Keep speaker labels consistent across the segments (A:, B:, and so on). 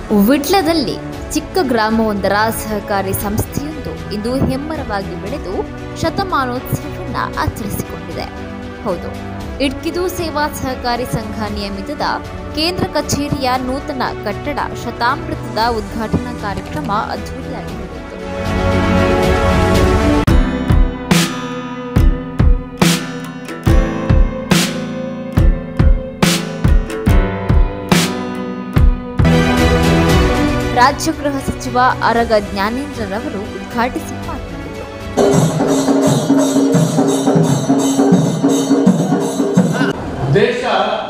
A: ವಿಟ್ಲದಲ್ಲಿ ಚಿಕ್ಕ ಗ್ರಾಮವೊಂದರ ಸಹಕಾರಿ ಸಂಸ್ಥೆಯೊಂದು ಇಂದು ಹೆಮ್ಮರವಾಗಿ ಬೆಳೆದು ಶತಮಾನೋತ್ಸವವನ್ನ ಆಚರಿಸಿಕೊಂಡಿದೆ ಹೌದು ಇಡ್ಕಿದು ಸೇವಾ ಸಹಕಾರಿ ಸಂಘ ನಿಯಮಿತದ ಕೇಂದ್ರ ಕಚೇರಿಯ ನೂತನ ಕಟ್ಟಡ ಶತಾಮೃತದ ಉದ್ಘಾಟನಾ ಕಾರ್ಯಕ್ರಮ ಅದ್ದೂರಿಯಾಗಿ ನಡೆಯಿತು ರಾಜ್ಯ ಗೃಹ ಸಚಿವ ಅರಗ ಜ್ಞಾನೇಂದ್ರರವರು ಉದ್ಘಾಟಿಸಿ ಮಾತನಾಡಿದರು
B: ದೇಶ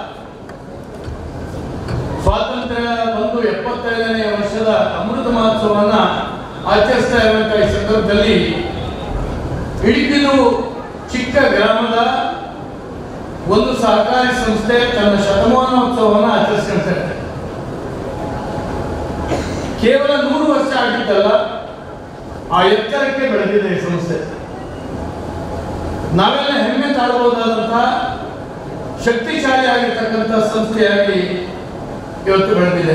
B: ಸ್ವಾತಂತ್ರ್ಯ ಬಂದು ಎಪ್ಪತ್ತೈದನೇ ವರ್ಷದ ಅಮೃತ ಮಹೋತ್ಸವವನ್ನ ಆಚರಿಸ್ತಾ ಇರುವಂತಹ ಈ ಸಂದರ್ಭದಲ್ಲಿ ಇಡಿಕಿದು ಚಿಕ್ಕ ಗ್ರಾಮದ ಒಂದು ಸಹಕಾರಿ ಸಂಸ್ಥೆ ತನ್ನ ಶತಮಾನೋತ್ಸವವನ್ನು ಆಚರಿಸ್ಕೊಳ್ತಾರೆ ಕೇವಲ ನೂರು ವರ್ಷ ಆಗಿದ್ದಲ್ಲ ಆ ಎತ್ತರಕ್ಕೆ ಬೆಳೆದಿದೆ ಈ ಸಂಸ್ಥೆ ನಾವೆಲ್ಲ ಹೆಮ್ಮೆ ತಾಳಬಹುದಾದಂತಹ ಶಕ್ತಿಶಾಲಿ ಆಗಿರ್ತಕ್ಕಂಥ ಸಂಸ್ಥೆಯಾಗಿ ಇವತ್ತು ಬೆಳೆದಿದೆ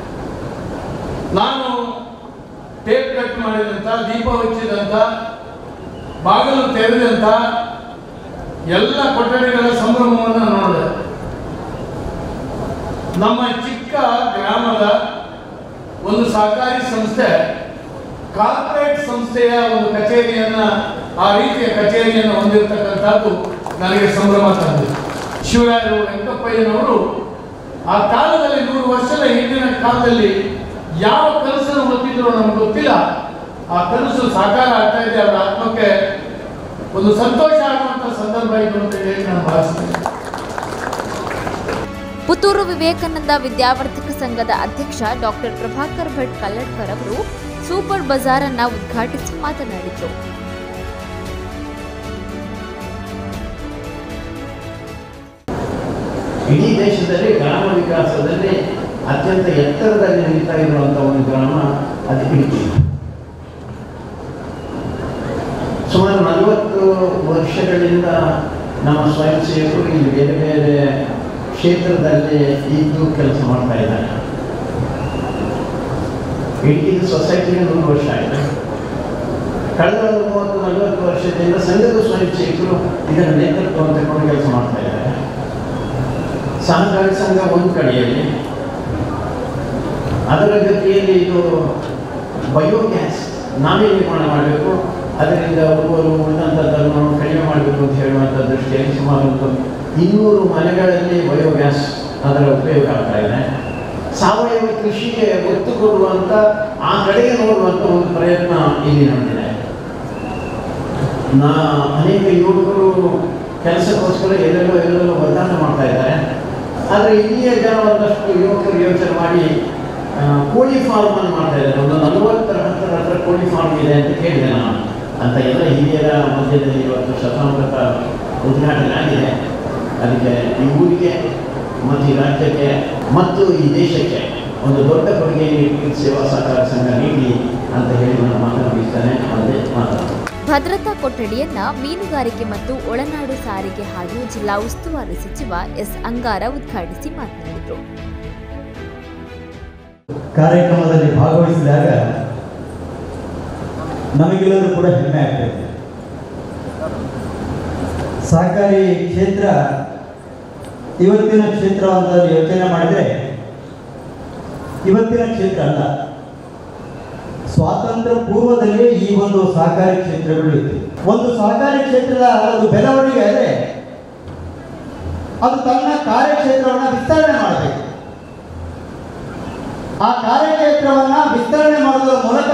B: ನಾನು ಟೇಪ್ ಕಟ್ ಮಾಡಿದಂಥ ದೀಪ ಹಚ್ಚಿದಂಥ ಬಾಗಿಲು ತೆರೆದಂಥ ಎಲ್ಲ ಕೊಠಡಿಗಳ ಸಂಭ್ರಮವನ್ನು ನೋಡಿದೆ ನಮ್ಮ ಚಿಕ್ಕ ಗ್ರಾಮದ ಒಂದು ಸಹಕಾರಿ ಸಂಸ್ಥೆ ಕಾರ್ಪೊರೇಟ್ ಸಂಸ್ಥೆಯ ಒಂದು ಕಚೇರಿಯನ್ನ ಆ ರೀತಿಯ ಕಚೇರಿಯನ್ನು ಹೊಂದಿರತಕ್ಕಂಥದ್ದು ನನಗೆ ಸಂಭ್ರಮ ತಂದಿದೆ ಶಿವರಾಯರು ವೆಂಕಪ್ಪಯ್ಯನವರು ಆ ಕಾಲದಲ್ಲಿ ನೂರು ವರ್ಷದ ಹಿಂದಿನ ಕಾಲದಲ್ಲಿ ಯಾವ ಕನಸನ್ನು ಹೊತ್ತಿದ್ರು ನಮ್ಗೆ ಗೊತ್ತಿಲ್ಲ ಆ ಕನಸು ಸಾಕಾರ ಆಗ್ತಾ ಇದೆ ಅವರ ಆತ್ಮಕ್ಕೆ ಒಂದು ಸಂತೋಷ ಆಗುವಂತ ಸಂದರ್ಭ ಇದು ಅಂತ ಹೇಳಿ ನಾನು ಭಾವಿಸ್ತೇನೆ
A: ಪುತ್ತೂರು ವಿವೇಕಾನಂದ ವಿದ್ಯಾವರ್ಧಕ ಸಂಘದ ಅಧ್ಯಕ್ಷ ಡಾಕ್ಟರ್ ಪ್ರಭಾಕರ್ ಭಟ್ ಕಲ್ಲಡ್ಕರ್ ಅವರು ಸೂಪರ್ ಬಜಾರ್ ಅನ್ನ ಉದ್ಘಾಟಿಸಿ ಮಾತನಾಡಿದರು
C: ಇಡೀ ದೇಶದಲ್ಲಿ ಗ್ರಾಮ ವಿಕಾಸದಲ್ಲಿ ಅತ್ಯಂತ ಎತ್ತರದಲ್ಲಿ ನಡೀತಾ ಇರುವಂಥ ಒಂದು ಗ್ರಾಮ ಅದು ಇಡುಕಿ ಸುಮಾರು ನಲವತ್ತು ವರ್ಷಗಳಿಂದ ನಮ್ಮ ಸ್ವಯಂ ಸೇವಕರು ಇಲ್ಲಿ ಬೇರೆ ಬೇರೆ ಕ್ಷೇತ್ರದಲ್ಲಿ ಇದ್ದು ಕೆಲಸ ಮಾಡ್ತಾ ಇದ್ದಾರೆ ಇಡುಕಿದು ಸೊಸೈಟಿಗೆ ನೂರು ವರ್ಷ ಆಯಿತು ಕಳೆದ ಒಂದು ಮೂವತ್ತು ನಲವತ್ತು ವರ್ಷದಿಂದ ಸಂಘದ ಸ್ವಯಂ ಸೇವಕರು ಇದರ ನೇತೃತ್ವವನ್ನು ತಗೊಂಡು ಕೆಲಸ ಮಾಡ್ತಾ ಇದ್ದಾರೆ ಸಹಕಾರಿ ಸಂಘ ಒಂದು ಕಡೆಯಲ್ಲಿ ಅದರ ಜೊತೆಯಲ್ಲಿ ಇದು ಬಯೋಗ್ಯಾಸ್ ನಾವೇ ನಿರ್ಮಾಣ ಮಾಡಬೇಕು ಅದರಿಂದ ಒಬ್ಬರು ಉಳಿದಂಥದ್ದನ್ನು ಕಡಿಮೆ ಮಾಡಬೇಕು ಅಂತ ಹೇಳುವಂಥ ದೃಷ್ಟಿಯಲ್ಲಿ ಸುಮಾರು ಒಂದು ಇನ್ನೂರು ಮನೆಗಳಲ್ಲಿ ಬಯೋಗ್ಯಾಸ್ ಅದರ ಉಪಯೋಗ ಆಗ್ತಾ ಇದೆ ಸಾವಯವ ಕೃಷಿಗೆ ಒತ್ತು ಕೊಡುವಂಥ ಆ ಕಡೆಗೆ ನೋಡುವಂಥ ಒಂದು ಪ್ರಯತ್ನ ಇಲ್ಲಿ ನಡೆದಿದೆ ನಾ ಅನೇಕ ಯುವಕರು ಕೆಲಸಕ್ಕೋಸ್ಕರ ಎಲ್ಲೆಲ್ಲೋ ಎಲ್ಲೆಲ್ಲೋ ಒದ್ದಾಟ ಮಾಡ್ತಾ ಇದ್ದಾರೆ ಆದರೆ ಇಲ್ಲಿಯ ಜನ ಒಂದಷ್ಟು ಯುವಕರು ಯೋಚನೆ ಮಾಡಿ ಆ, ಕೋಳಿ ಫಾರ್ಮ್ ಅನ್ನು ಮಾಡ್ತಾ ಇದ್ದಾರೆ ಒಂದು ನಲವತ್ತರ ಹತ್ತರ ಹತ್ರ ಕೋಳಿ ಫಾರ್ಮ್ ಇದೆ ಅಂತ ಕೇಳಿದೆ ನಾನು ಅಂತ ಎಲ್ಲ ಹಿರಿಯರ ಮಧ್ಯದಲ್ಲಿ ಇವತ್ತು ಶತಾಮೃತ ಉದ್ಘಾಟನೆ ಆಗಿದೆ ಅದಕ್ಕೆ ಈ ಊರಿಗೆ ಮತ್ತು ಈ ರಾಜ್ಯಕ್ಕೆ ಮತ್ತು ಈ ದೇಶಕ್ಕೆ ಒಂದು ದೊಡ್ಡ ಕೊಡುಗೆ ನೀಡಿ ಸೇವಾ ಸಹಕಾರ ಸಂಘ ನೀಡಿ ಅಂತ ಹೇಳಿ ನಾನು ಮಾತನಾಡಿಸ್ತೇನೆ ಅದೇ ಮಾತಾಡ್ತೀನಿ
A: ಭದ್ರತಾ ಕೊಠಡಿಯನ್ನ ಮೀನುಗಾರಿಕೆ ಮತ್ತು ಒಳನಾಡು ಸಾರಿಗೆ ಹಾಗೂ ಜಿಲ್ಲಾ ಉಸ್ತುವಾರಿ ಸಚಿವ ಎಸ್ ಅಂಗಾರ ಉದ್ಘಾಟಿಸಿ ಮಾತನಾಡಿದರು
D: ಕಾರ್ಯಕ್ರಮದಲ್ಲಿ ಭಾಗವಹಿಸಿದಾಗ ನಮಗೆಲ್ಲರೂ ಕೂಡ ಹೆಮ್ಮೆ ಆಗ್ತದೆ ಸಹಕಾರಿ ಕ್ಷೇತ್ರ ಇವತ್ತಿನ ಕ್ಷೇತ್ರ ಅಂತ ಯೋಚನೆ ಮಾಡಿದರೆ ಇವತ್ತಿನ ಕ್ಷೇತ್ರ ಅಲ್ಲ ಸ್ವಾತಂತ್ರ್ಯ ಪೂರ್ವದಲ್ಲಿ ಈ ಒಂದು ಸಹಕಾರಿ ಕ್ಷೇತ್ರಗಳು ಇತ್ತು ಒಂದು ಸಹಕಾರಿ ಕ್ಷೇತ್ರದ ಒಂದು ಬೆಳವಣಿಗೆ ಆದರೆ ಅದು ತನ್ನ ಕಾರ್ಯಕ್ಷೇತ್ರವನ್ನು ವಿಸ್ತರಣೆ ಮಾಡಬೇಕು ಆ ಕಾರ್ಯಕ್ಷೇತ್ರವನ್ನ ವಿಸ್ತರಣೆ ಮಾಡೋದ್ರ ಮೂಲಕ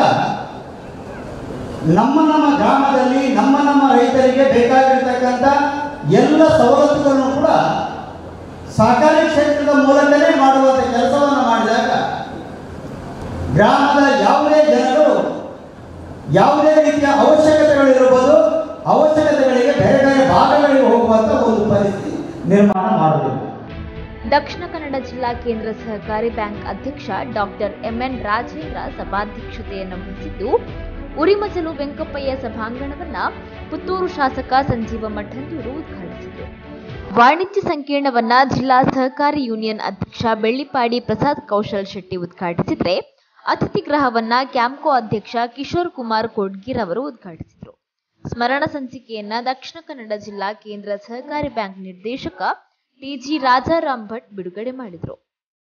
D: ನಮ್ಮ ನಮ್ಮ ಗ್ರಾಮದಲ್ಲಿ ನಮ್ಮ ನಮ್ಮ ರೈತರಿಗೆ ಬೇಕಾಗಿರ್ತಕ್ಕಂಥ ಎಲ್ಲ ಸವಲತ್ತುಗಳನ್ನು ಕೂಡ ಸಹಕಾರಿ ಕ್ಷೇತ್ರದ ಮೂಲಕನೇ ಮಾಡುವಂಥ ಕೆಲಸವನ್ನು ಮಾಡಿದಾಗ ಗ್ರಾಮದ ಯಾವುದೇ ಜನರು ಯಾವುದೇ ರೀತಿಯ ಅವಶ್ಯಕತೆಗಳಿರ್ಬೋದು ಅವಶ್ಯಕತೆಗಳಿಗೆ ಬೇರೆ ಬೇರೆ ಭಾಗಗಳಿಗೆ ಹೋಗುವಂಥ ಒಂದು ಪರಿಸ್ಥಿತಿ ನಿರ್ಮಾಣ ಮಾಡಬೇಕು
A: ದಕ್ಷಿಣ ಕನ್ನಡ ಜಿಲ್ಲಾ ಕೇಂದ್ರ ಸಹಕಾರಿ ಬ್ಯಾಂಕ್ ಅಧ್ಯಕ್ಷ ಡಾಕ್ಟರ್ ಎಂಎನ್ ರಾಜೇಂದ್ರ ಸಭಾಧ್ಯಕ್ಷತೆಯನ್ನು ವಹಿಸಿದ್ದು ಉರಿಮಜಲು ವೆಂಕಪ್ಪಯ್ಯ ಸಭಾಂಗಣವನ್ನ ಪುತ್ತೂರು ಶಾಸಕ ಸಂಜೀವ ಮಠಂದೂರು ಉದ್ಘಾಟಿಸಿದರು ವಾಣಿಜ್ಯ ಸಂಕೀರ್ಣವನ್ನ ಜಿಲ್ಲಾ ಸಹಕಾರಿ ಯೂನಿಯನ್ ಅಧ್ಯಕ್ಷ ಬೆಳ್ಳಿಪಾಡಿ ಪ್ರಸಾದ್ ಕೌಶಲ್ ಶೆಟ್ಟಿ ಉದ್ಘಾಟಿಸಿದ್ರೆ ಅತಿಥಿ ಗೃಹವನ್ನ ಕ್ಯಾಂಪ್ಕೋ ಅಧ್ಯಕ್ಷ ಕಿಶೋರ್ ಕುಮಾರ್ ಕೋಡ್ಗಿರ್ ಅವರು ಉದ್ಘಾಟಿಸಿದರು ಸ್ಮರಣ ಸಂಚಿಕೆಯನ್ನ ದಕ್ಷಿಣ ಕನ್ನಡ ಜಿಲ್ಲಾ ಕೇಂದ್ರ ಸಹಕಾರಿ ಬ್ಯಾಂಕ್ ನಿರ್ದೇಶಕ ಟಿಜಿ ರಾಜಾರಾಮ್ ಭಟ್ ಬಿಡುಗಡೆ ಮಾಡಿದರು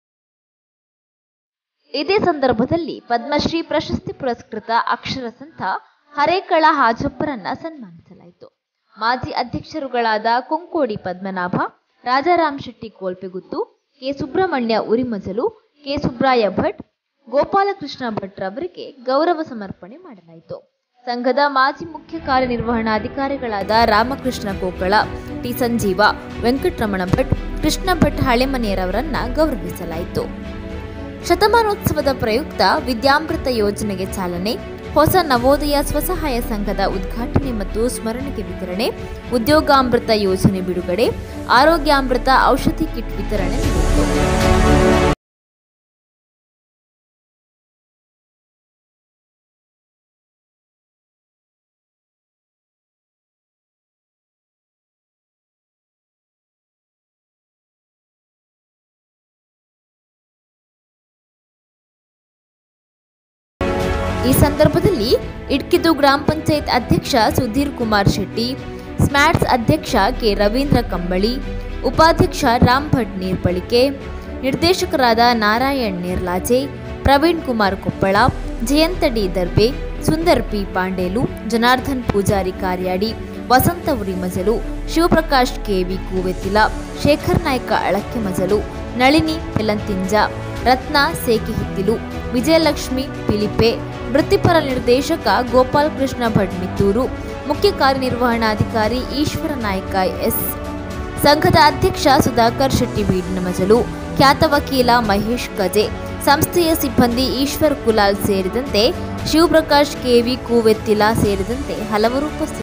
A: ಇದೇ ಸಂದರ್ಭದಲ್ಲಿ ಪದ್ಮಶ್ರೀ ಪ್ರಶಸ್ತಿ ಪುರಸ್ಕೃತ ಅಕ್ಷರ ಸಂತ ಹರೇಕಳ ಹಾಜಪ್ಪರನ್ನ ಸನ್ಮಾನಿಸಲಾಯಿತು ಮಾಜಿ ಅಧ್ಯಕ್ಷರುಗಳಾದ ಕೊಂಕೋಡಿ ಪದ್ಮನಾಭ ರಾಜಾರಾಮ್ ಶೆಟ್ಟಿ ಕೋಲ್ಪೆಗುತ್ತು ಕೆ ಸುಬ್ರಹ್ಮಣ್ಯ ಉರಿಮಜಲು ಕೆ ಸುಬ್ರಾಯ ಭಟ್ ಗೋಪಾಲಕೃಷ್ಣ ಭಟ್ ರವರಿಗೆ ಗೌರವ ಸಮರ್ಪಣೆ ಮಾಡಲಾಯಿತು ಸಂಘದ ಮಾಜಿ ಮುಖ್ಯ ಕಾರ್ಯನಿರ್ವಹಣಾಧಿಕಾರಿಗಳಾದ ರಾಮಕೃಷ್ಣ ಕೋಕಳ ಟಿ ಸಂಜೀವ ವೆಂಕಟರಮಣ ಭಟ್ ಕೃಷ್ಣ ಭಟ್ ಹಳೆಮನೆಯರವರನ್ನ ಗೌರವಿಸಲಾಯಿತು ಶತಮಾನೋತ್ಸವದ ಪ್ರಯುಕ್ತ ವಿದ್ಯಾಮೃತ ಯೋಜನೆಗೆ ಚಾಲನೆ ಹೊಸ ನವೋದಯ ಸ್ವಸಹಾಯ ಸಂಘದ ಉದ್ಘಾಟನೆ ಮತ್ತು ಸ್ಮರಣೆಗೆ ವಿತರಣೆ ಉದ್ಯೋಗಾಮೃತ ಯೋಜನೆ ಬಿಡುಗಡೆ ಆರೋಗ್ಯಾಮೃತ ಔಷಧಿ ಕಿಟ್ ವಿತರಣೆ ನಡೆಯಿತು ಈ ಸಂದರ್ಭದಲ್ಲಿ ಇಡ್ಕಿದು ಗ್ರಾಮ ಪಂಚಾಯತ್ ಅಧ್ಯಕ್ಷ ಸುಧೀರ್ ಕುಮಾರ್ ಶೆಟ್ಟಿ ಸ್ಮ್ಯಾಟ್ಸ್ ಅಧ್ಯಕ್ಷ ಕೆ ರವೀಂದ್ರ ಕಂಬಳಿ ಉಪಾಧ್ಯಕ್ಷ ರಾಮ್ ಭಟ್ ನೀರ್ಬಳಿಕೆ ನಿರ್ದೇಶಕರಾದ Narayan Nerlaje Praveen Kumar Koppala Jayantha D Darbe Sundar P Pandelu Janardhan Poojary Karyadi Vasantha Uri Majalu Shivaprakash KV Koovettila Shekhar Naik Alakke Majalu Nalini Helanthinja Ratna Sekihittilu Vijayalakshmi Pilipe ವೃತ್ತಿಪರ ನಿರ್ದೇಶಕ ಗೋಪಾಲ್ ಕೃಷ್ಣ ಭಟ್ ಮಿತ್ತೂರು ಮುಖ್ಯ ಕಾರ್ಯನಿರ್ವಹಣಾಧಿಕಾರಿ ಈಶ್ವರ ನಾಯ್ಕ ಎಸ್ ಸಂಘದ ಅಧ್ಯಕ್ಷ ಸುಧಾಕರ್ ಶೆಟ್ಟಿ ಬೀಡಿನ ಮಜಲು ಖ್ಯಾತ ವಕೀಲ ಮಹೇಶ್ ಕಜೆ ಸಂಸ್ಥೆಯ ಸಿಬ್ಬಂದಿ ಈಶ್ವರ್ ಕುಲಾಲ್ ಸೇರಿದಂತೆ ಶಿವಪ್ರಕಾಶ್ ಕೆವಿ ಕೂವೆತ್ತಿಲ ಸೇರಿದಂತೆ ಹಲವರು ಉಪಸ್ಥಿತರಿದ್ದರು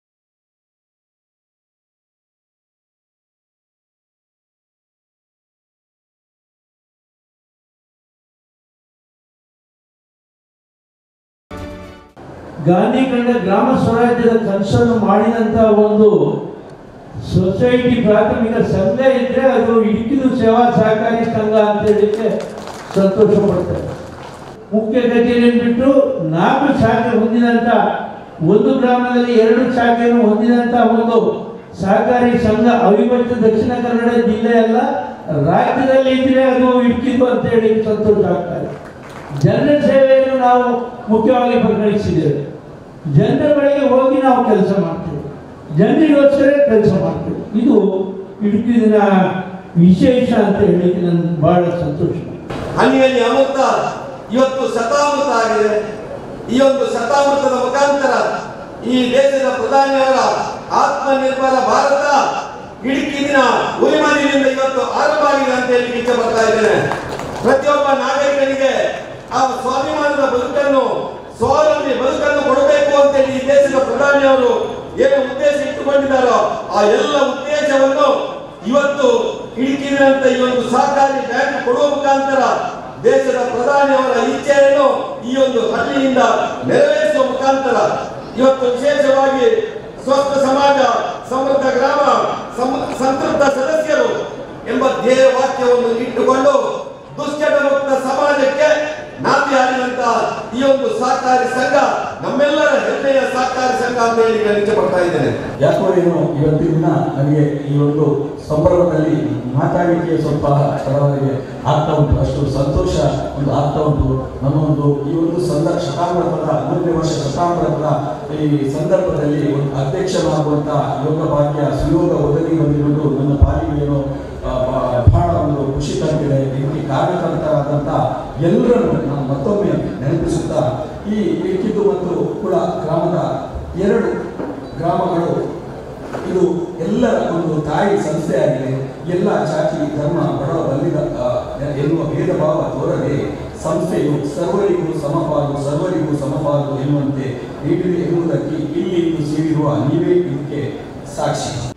E: ಗಾಂಧಿ ಕಂಡ ಗ್ರಾಮ ಸ್ವರಾಜ್ಯದ ಕನಸನ್ನು ಮಾಡಿದಂತ ಒಂದು ಸೊಸೈಟಿ ಪ್ರಾಥಮಿಕ ಸಂಘ ಇದ್ರೆ ಅದು ಇಡುಕಿದು ಸೇವಾ ಸಹಕಾರಿ ಸಂಘ ಅಂತ ಹೇಳಿಕ್ಕೆ ಸಂತೋಷ ಪಡ್ತಾರೆ ಮುಖ್ಯ ಕಚೇರಿಯನ್ನು ಬಿಟ್ಟು ನಾಲ್ಕು ಶಾಖೆ ಹೊಂದಿದಂತ ಒಂದು ಗ್ರಾಮದಲ್ಲಿ ಎರಡು ಶಾಖೆಯನ್ನು ಹೊಂದಿದಂತ ಒಂದು ಸಹಕಾರಿ ಸಂಘ ಅವಿಭಜಿತ ದಕ್ಷಿಣ ಕನ್ನಡ ಜಿಲ್ಲೆ ಅಲ್ಲ ರಾಜ್ಯದಲ್ಲಿ ಇದ್ರೆ ಅದು ಇಡ್ಕಿದ್ದು ಅಂತ ಹೇಳಿ ಸಂತೋಷ ಆಗ್ತಾರೆ ಜನರ ಸೇವೆಯನ್ನು ನಾವು ಮುಖ್ಯವಾಗಿ ಪರಿಗಣಿಸಿದ್ದೇವೆ ಜನರ ಬಳಿಗೆ ಹೋಗಿ ನಾವು ಕೆಲಸ ಮಾಡ್ತೇವೆ ಜನರಿಗೋಸ್ಕರ ಕೆಲಸ ಮಾಡ್ತೇವೆ ಇದು ಇಡುಕಿನ ವಿಶೇಷ ಅಂತ ಹೇಳಲಿಕ್ಕೆ ನನ್ಗೆ ಬಹಳ ಸಂತೋಷ
F: ಹನಿಯಲ್ಲಿ ಅಮೃತ ಇವತ್ತು ಶತಾಮೃತ ಆಗಿದೆ ಈ ಒಂದು ಶತಾಮೃತದ ಮುಖಾಂತರ ಈ ದೇಶದ ಪ್ರಧಾನಿಯವರ ಆತ್ಮನಿರ್ಭರ ಭಾರತ ಇಡೀ ದಿನ ಉರಿಮನೆಯಿಂದ ಇವತ್ತು ಆರಂಭ ಆಗಿದೆ ಅಂತ ಹೇಳಿ ಇಚ್ಛೆ ಬರ್ತಾ ಇದ್ದೇನೆ ಪ್ರತಿಯೊಬ್ಬ ನಾಗರಿಕನಿಗೆ ಆ ಸ್ವಾಭಿಮಾನದ ಬದುಕನ್ನು ಸ್ವಾವಲಂಬಿ ಬದುಕನ್ನು ಕೊಡಬೇಕು ಅಂತೇಳಿ ಈ ದೇಶದ ಪ್ರಧಾನಿಯವರು ಏನು ಉದ್ದೇಶ ಇಟ್ಟುಕೊಂಡಿದ್ದಾರೋ ಆ ಎಲ್ಲ ಉದ್ದೇಶವನ್ನು ಇವತ್ತು ಇಡುಕಿನಂತ ಈ ಒಂದು ಸಹಕಾರಿ ಬ್ಯಾಂಕ್ ಕೊಡುವ ಮುಖಾಂತರ ದೇಶದ ಪ್ರಧಾನಿಯವರ ಇಚ್ಛೆಯನ್ನು ಈ ಒಂದು ಹಳ್ಳಿಯಿಂದ ನೆರವೇರಿಸುವ ಮುಖಾಂತರ ಇವತ್ತು ವಿಶೇಷವಾಗಿ ಸ್ವಸ್ಥ ಸಮಾಜ ಸಮೃದ್ಧ ಗ್ರಾಮ ಸಮ- ಸಂತೃಪ್ತ ಸದಸ್ಯರು ಎಂಬ ಧ್ಯೇಯ ವಾಕ್ಯವನ್ನು ಇಟ್ಟುಕೊಂಡು ದುಶ್ಚಟ ಮುಕ್ತ ಸಮಾಜಕ್ಕೆ ನಾಂದಿ ಹಾಡಿದಂತ ಈ ಒಂದು ಸಹಕಾರಿ ಸಂಘ ನಮ್ಮೆಲ್ಲರ ಹೆಮ್ಮೆಯ ಸಹಕಾರಿ ಸಂಘ ಅಂತ ಹೇಳಿ ನಾನು ಇಚ್ಛೆ ಪಡ್ತಾ ಇದ್ದೇನೆ
G: ಯಾಕೋ ಏನೋ ಇವತ್ತಿನ ದಿನ ನನಗೆ ಈ ಒಂದು ಸಂಭ್ರಮದಲ್ಲಿ ಮಾತಾಡಲಿಕ್ಕೆ ಸ್ವಲ್ಪ ತಡವಾಗಿ ಆಗ್ತಾ ಉಂಟು ಅಷ್ಟು ಸಂತೋಷ ಒಂದು ಆಗ್ತಾ ಉಂಟು ನಮ್ಮ ಒಂದು ಈ ಒಂದು ಸಂದ ಶತಾಮೃತದ ಮೂರನೇ ವರ್ಷ ಶತಾಮೃತದ ಈ ಸಂದರ್ಭದಲ್ಲಿ ಒಂದು ಅಧ್ಯಕ್ಷನಾಗುವಂತ ಯೋಗ ಭಾಗ್ಯ ಸುಯೋಗ ಒದಗಿ ಬಂದಿರುವುದು ನನ್ನ ಪಾಲಿಗೆ ಏನೋ ಆ, ಬ- ಬಹಳ ಒಂದು ಖುಷಿ ತಂದಿದೆ ಇದಕ್ಕೆ ಕಾರಣಕರ್ತರಾದಂಥ ಎಲ್ಲರನ್ನು ನಾನು ಮತ್ತೊಮ್ಮೆ ನೆನಪಿಸುತ್ತಾ ಈ ಇಕ್ಕಿದ್ದು ಮತ್ತು ಕೂಡ ಗ್ರಾಮದ ಎರಡು ಗ್ರಾಮಗಳು ಇದು ಎಲ್ಲರ ಒಂದು ತಾಯಿ ಸಂಸ್ಥೆಯಾಗಿದೆ ಎಲ್ಲ ಜಾತಿ ಧರ್ಮ ಬಡ ಬಲ್ಲಿದ ಆ, ಎನ್ನುವ ಭೇದ ಭಾವ ತೋರದೆ ಸಂಸ್ಥೆಯು ಸರ್ವರಿಗೂ ಸಮಪಾಲು ಸರ್ವರಿಗೂ ಸಮಪಾಲು ಎನ್ನುವಂತೆ ನೀಡಿದೆ ಎನ್ನುವುದಕ್ಕೆ ಇಲ್ಲಿ ಇಂದು ಸೇರಿರುವ ನೀವೇ ಇದಕ್ಕೆ ಸಾಕ್ಷಿ